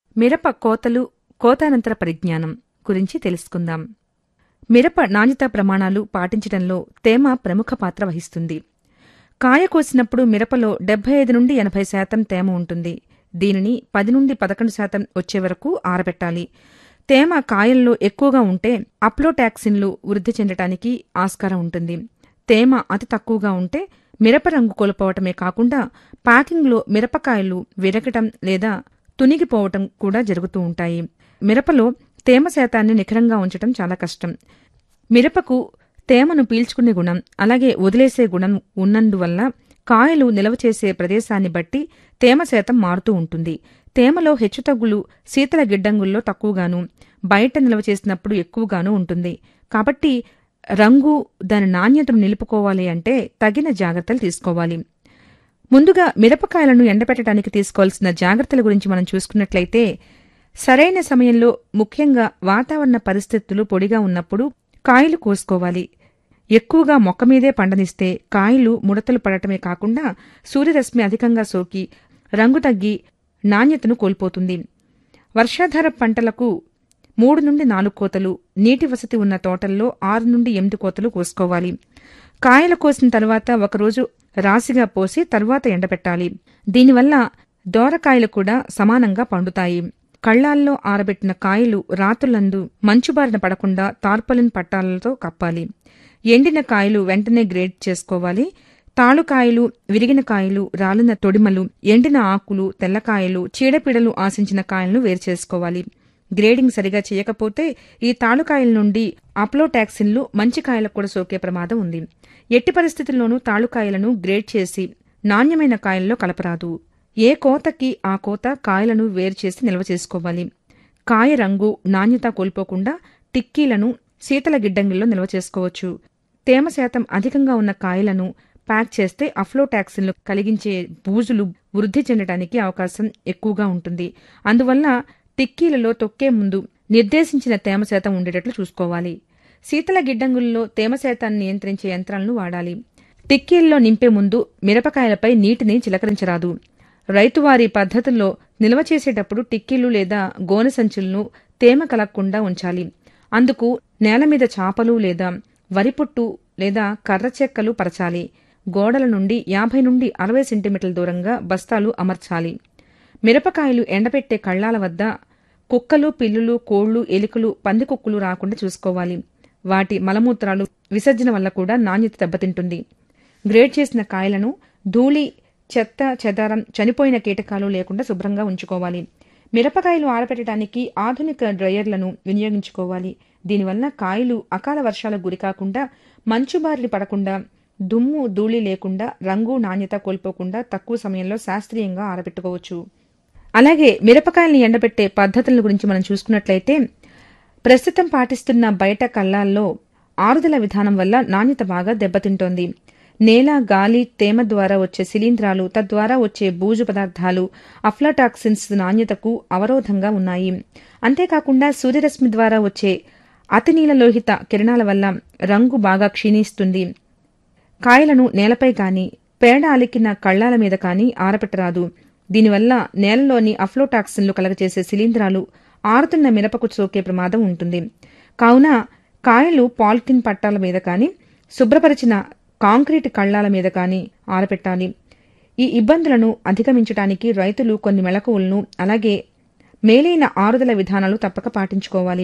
మిరప కోతలు కోతానంతర పరిజ్ఞానం గురించి తెలుసుకుందాం మిరప నాణ్యతా ప్రమాణాలు పాటించడంలో తేమ ప్రముఖ పాత్ర వహిస్తుంది కాయ కోసినప్పుడు మిరపలో డెబ్బై ఐదు నుండి ఎనభై శాతం తేమ ఉంటుంది దీనిని పది నుండి పదకొండు శాతం వచ్చే వరకు ఆరబెట్టాలి తేమ కాయల్లో ఎక్కువగా ఉంటే అప్లోటాక్సిన్లు వృద్ధి చెందటానికి ఆస్కారం ఉంటుంది తేమ అతి తక్కువగా ఉంటే మిరప రంగు కోల్పోవటమే కాకుండా ప్యాకింగ్లో మిరపకాయలు విరగటం లేదా తునిగిపోవటం కూడా జరుగుతూ ఉంటాయి మిరపలో తేమ శాతాన్ని నిఖరంగా ఉంచటం చాలా కష్టం మిరపకు తేమను పీల్చుకునే గుణం అలాగే వదిలేసే గుణం ఉన్నందువల్ల కాయలు నిల్వ చేసే ప్రదేశాన్ని బట్టి తేమ శాతం మారుతూ ఉంటుంది తేమలో హెచ్చుతగ్గులు శీతల గిడ్డంగుల్లో తక్కువగాను బయట నిల్వ చేసినప్పుడు ఎక్కువగాను ఉంటుంది కాబట్టి రంగు దాని నాణ్యతను నిలుపుకోవాలి అంటే తగిన జాగ్రత్తలు తీసుకోవాలి ముందుగా మిరపకాయలను ఎండబెట్టడానికి తీసుకోవాల్సిన జాగ్రత్తల గురించి మనం చూసుకున్నట్లయితే సరైన సమయంలో ముఖ్యంగా వాతావరణ పరిస్థితులు పొడిగా ఉన్నప్పుడు కాయలు కోసుకోవాలి ఎక్కువగా మొక్క మీదే పండనిస్తే కాయలు ముడతలు పడటమే కాకుండా సూర్యరశ్మి అధికంగా సోకి రంగు తగ్గి నాణ్యతను కోల్పోతుంది వర్షాధార పంటలకు మూడు నుండి నాలుగు కోతలు నీటి వసతి ఉన్న తోటల్లో ఆరు నుండి ఎనిమిది కోతలు కోసుకోవాలి కాయలు కోసిన తర్వాత ఒకరోజు రాశిగా పోసి తర్వాత ఎండబెట్టాలి దీనివల్ల దోరకాయలు కూడా సమానంగా పండుతాయి కళ్ళాల్లో ఆరబెట్టిన కాయలు రాత్రులందు మంచుబారిన పడకుండా తార్పలిన్ పట్టాలతో కప్పాలి ఎండిన కాయలు వెంటనే గ్రేడ్ చేసుకోవాలి తాళుకాయలు విరిగిన కాయలు రాలిన తొడిమలు ఎండిన ఆకులు తెల్లకాయలు చీడపీడలు ఆశించిన కాయలను వేరు చేసుకోవాలి గ్రేడింగ్ సరిగా చేయకపోతే ఈ తాళుకాయల నుండి అప్లోటాక్సిన్లు మంచి కాయలకు కూడా సోకే ప్రమాదం ఉంది ఎట్టి పరిస్థితుల్లోనూ తాళుకాయలను గ్రేడ్ చేసి నాణ్యమైన కాయల్లో కలపరాదు ఏ కోతకి ఆ కోత కాయలను వేరు చేసి నిల్వ చేసుకోవాలి కాయ రంగు నాణ్యత కోల్పోకుండా టిక్కీలను శీతల గిడ్డంగిల్లో నిల్వ చేసుకోవచ్చు తేమ శాతం అధికంగా ఉన్న కాయలను ప్యాక్ చేస్తే అఫ్లోటాక్సిన్లు కలిగించే బూజులు వృద్ధి చెందడానికి అవకాశం ఎక్కువగా ఉంటుంది అందువల్ల టిక్కీలలో తొక్కే ముందు నిర్దేశించిన తేమ శాతం ఉండేటట్లు చూసుకోవాలి శీతల గిడ్డంగుల్లో తేమ శాతాన్ని నియంత్రించే యంత్రాలను వాడాలి టిక్కీల్లో నింపే ముందు మిరపకాయలపై నీటిని చిలకరించరాదు రైతువారి పద్ధతుల్లో నిల్వ చేసేటప్పుడు టిక్కీలు లేదా గోనె సంచులను తేమ కలగకుండా ఉంచాలి అందుకు నేల మీద చాపలు లేదా వరిపుట్టు లేదా కర్ర చెక్కలు పరచాలి గోడల నుండి యాభై నుండి అరవై సెంటీమీటర్ల దూరంగా బస్తాలు అమర్చాలి మిరపకాయలు ఎండబెట్టే కళ్ళాల వద్ద కుక్కలు పిల్లులు కోళ్లు ఎలుకలు పందికుక్కులు రాకుండా చూసుకోవాలి వాటి మలమూత్రాలు విసర్జన వల్ల కూడా నాణ్యత దెబ్బతింటుంది గ్రేడ్ చేసిన కాయలను ధూళి చెత్త చెదారం చనిపోయిన కీటకాలు లేకుండా శుభ్రంగా ఉంచుకోవాలి మిరపకాయలు ఆరబెట్టడానికి ఆధునిక డ్రయర్లను వినియోగించుకోవాలి దీనివల్ల కాయలు అకాల వర్షాలకు గురికాకుండా మంచు బారిన పడకుండా దుమ్ము ధూళి లేకుండా రంగు నాణ్యత కోల్పోకుండా తక్కువ సమయంలో శాస్త్రీయంగా ఆరబెట్టుకోవచ్చు అలాగే మిరపకాయలను ఎండబెట్టే పద్ధతుల గురించి మనం చూసుకున్నట్లయితే ప్రస్తుతం పాటిస్తున్న బయట కళ్ళాల్లో ఆరుదల విధానం వల్ల నాణ్యత బాగా దెబ్బతింటోంది నేల గాలి తేమ ద్వారా వచ్చే శిలీంధ్రాలు తద్వారా వచ్చే బూజు పదార్థాలు అఫ్లాటాక్సిన్స్ నాణ్యతకు అవరోధంగా ఉన్నాయి అంతేకాకుండా సూర్యరశ్మి ద్వారా వచ్చే అతినీలలోహిత కిరణాల వల్ల రంగు బాగా క్షీణిస్తుంది కాయలను నేలపై కాని పేడ అలికిన కళ్ళాల మీద కాని ఆరపెట్టరాదు దీనివల్ల నేలలోని అఫ్లోటాక్సిన్లు కలగచేసే శిలీంధ్రాలు ఆరుతున్న మిరపకు సోకే ప్రమాదం ఉంటుంది కావున కాయలు పాలిథిన్ పట్టాల మీద కాని శుభ్రపరిచిన కాంక్రీట్ కళ్ళాల మీద కాని ఆరపెట్టాలి ఈ ఇబ్బందులను అధిగమించడానికి రైతులు కొన్ని మెళకువలను అలాగే మేలైన ఆరుదల విధానాలు తప్పక పాటించుకోవాలి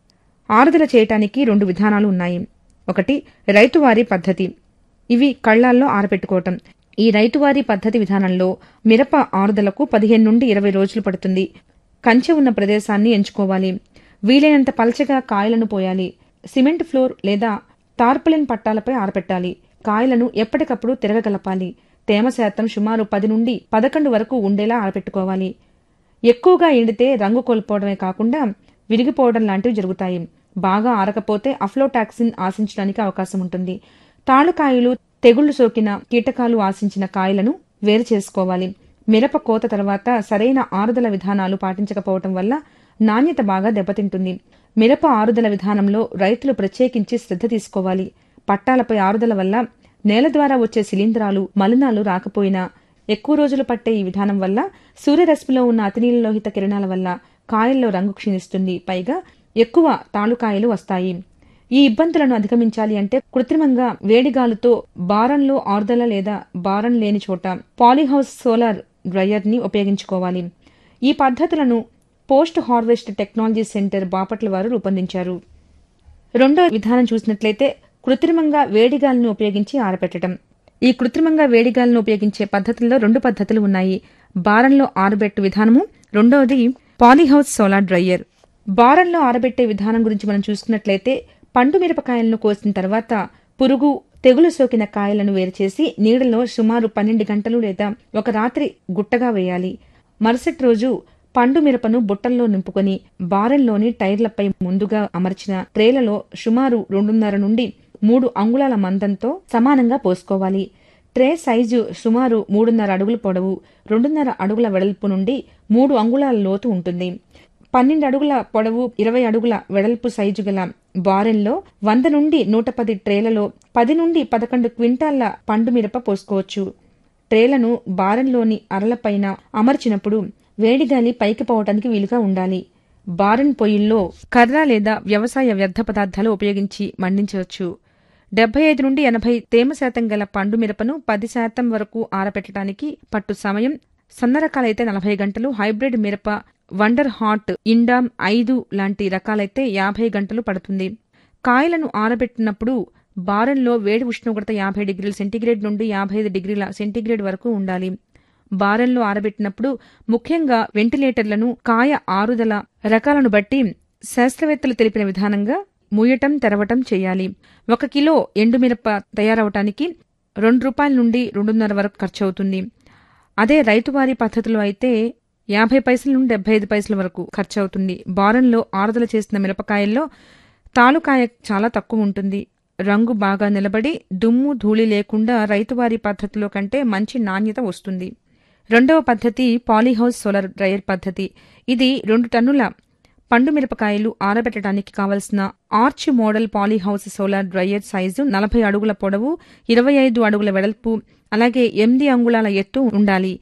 ఆరుదల చేయటానికి రెండు విధానాలు ఉన్నాయి ఒకటి రైతువారీ పద్ధతి ఇవి కళ్ళాల్లో ఆరపెట్టుకోవటం ఈ రైతువారీ పద్ధతి విధానంలో మిరప ఆరుదలకు పదిహేను నుండి ఇరవై రోజులు పడుతుంది కంచె ఉన్న ప్రదేశాన్ని ఎంచుకోవాలి వీలైనంత పలచగా కాయలను పోయాలి సిమెంట్ ఫ్లోర్ లేదా టార్పలిన్ పట్టాలపై ఆరపెట్టాలి కాయలను ఎప్పటికప్పుడు తిరగగలపాలి తేమ శాతం సుమారు పది నుండి పదకొండు వరకు ఉండేలా ఆరపెట్టుకోవాలి ఎక్కువగా ఎండితే రంగు కోల్పోవడమే కాకుండా విరిగిపోవడం లాంటివి జరుగుతాయి బాగా ఆరకపోతే అఫ్లోటాక్సిన్ ఆశించడానికి అవకాశం ఉంటుంది తాళుకాయలు తెగుళ్లు సోకిన కీటకాలు ఆశించిన కాయలను వేరు చేసుకోవాలి మిరప కోత తర్వాత సరైన ఆరుదల విధానాలు పాటించకపోవటం వల్ల నాణ్యత బాగా దెబ్బతింటుంది మిరప ఆరుదల విధానంలో రైతులు ప్రత్యేకించి శ్రద్ధ తీసుకోవాలి పట్టాలపై ఆరుదల వల్ల నేల ద్వారా వచ్చే శిలీంధ్రాలు మలినాలు రాకపోయినా ఎక్కువ రోజులు పట్టే ఈ విధానం వల్ల సూర్యరశ్మిలో ఉన్న అతినీలలోహిత కిరణాల వల్ల కాయల్లో రంగు క్షీణిస్తుంది పైగా ఎక్కువ తాళుకాయలు వస్తాయి ఈ ఇబ్బందులను అధిగమించాలి అంటే కృత్రిమంగా వేడిగాలుతో బారంలో ఆర్దల లేదా బారం లేని చోట పాలీహౌస్ సోలార్ డ్రయర్ ని ఉపయోగించుకోవాలి ఈ పద్ధతులను post harvest technology centre Bapatla వారు రూపొందించారు రెండో విధానం చూసినట్లయితే కృత్రిమంగా వేడిగాలిని ఉపయోగించి ఆరబెట్టడం ఈ కృత్రిమంగా వేడిగాలిని ఉపయోగించే పద్ధతుల్లో రెండు పద్ధతులు ఉన్నాయి బారంలో ఆరబెట్టు విధానము రెండవది పాలీహౌస్ సోలార్ డ్రయ్యర్ బారంలో ఆరబెట్టే విధానం గురించి మనం చూసుకున్నట్లయితే పండు మిరపకాయలను కోసిన తర్వాత పురుగు తెగులు సోకిన కాయలను వేరుచేసి నీడలో సుమారు పన్నెండు గంటలు లేదా ఒక రాత్రి గుట్టగా వేయాలి మరుసటి రోజు పండు మిరపను బుట్టల్లో నింపుకొని బారెల్లోని టైర్లపై ముందుగా అమర్చిన ట్రేలలో సుమారు రెండున్నర నుండి మూడు అంగుళాల మందంతో సమానంగా పోసుకోవాలి ట్రే సైజు సుమారు మూడున్నర అడుగుల పొడవు రెండున్నర అడుగుల వెడల్పు నుండి మూడు అంగుళాల లోతు ఉంటుంది పన్నెండు అడుగుల పొడవు ఇరవై అడుగుల వెడల్పు సైజు గల బారెల్లో వంద నుండి నూట పది ట్రేలలో పది నుండి పదకొండు క్వింటాళ్ల పండు మిరప పోసుకోవచ్చు ట్రేలను బారెన్లోని అరలపైన అమర్చినప్పుడు వేడిగాలి పైకి పోవటానికి వీలుగా ఉండాలి బారెన్ పొయ్యిల్లో కర్ర లేదా వ్యవసాయ వ్యర్థ పదార్థాలు ఉపయోగించి మండించవచ్చు డెబ్బై ఐదు నుండి ఎనభై తేమ శాతం గల పండు మిరపను పది శాతం వరకు ఆరబెట్టడానికి పట్టు సమయం సన్న రకాలైతే నలభై గంటలు హైబ్రిడ్ మిరప వండర్ హాట్ ఇండామ్ ఐదు లాంటి రకాలైతే యాభై గంటలు పడుతుంది కాయలను ఆరబెట్టినప్పుడు బారెన్లో వేడి ఉష్ణోగ్రత యాభై డిగ్రీల సెంటీగ్రేడ్ నుండి యాభై ఐదు డిగ్రీల సెంటీగ్రేడ్ వరకు ఉండాలి బారెన్లో ఆరబెట్టినప్పుడు ముఖ్యంగా వెంటిలేటర్లను కాయ ఆరుదల రకాలను బట్టి శాస్త్రవేత్తలు తెలిపిన విధానంగా మూయటం తెరవటం చేయాలి ఒక కిలో ఎండుమిరప తయారవటానికి రెండు రూపాయల నుండి రెండున్నర వరకు ఖర్చవుతుంది అదే రైతువారీ పద్ధతిలో అయితే యాభై పైసల నుండి డెబ్బై ఐదు పైసల వరకు ఖర్చవుతుంది బారంలో ఆరుదల చేసిన మిరపకాయల్లో తాలుకాయ చాలా తక్కువ ఉంటుంది రంగు బాగా నిలబడి దుమ్ము ధూళి లేకుండా రైతువారీ పద్ధతిలో కంటే మంచి నాణ్యత వస్తుంది రెండవ పద్ధతి పాలీహౌస్ సోలార్ డ్రయర్ పద్ధతి ఇది రెండు టన్నుల పండు మిరపకాయలు ఆరబెట్టడానికి కావలసిన arch model polyhouse solar dryer size నలభై అడుగుల పొడవు ఇరవై ఐదు అడుగుల వెడల్పు అలాగే ఎనిమిది అంగుళాల ఎత్తు ఉండాలి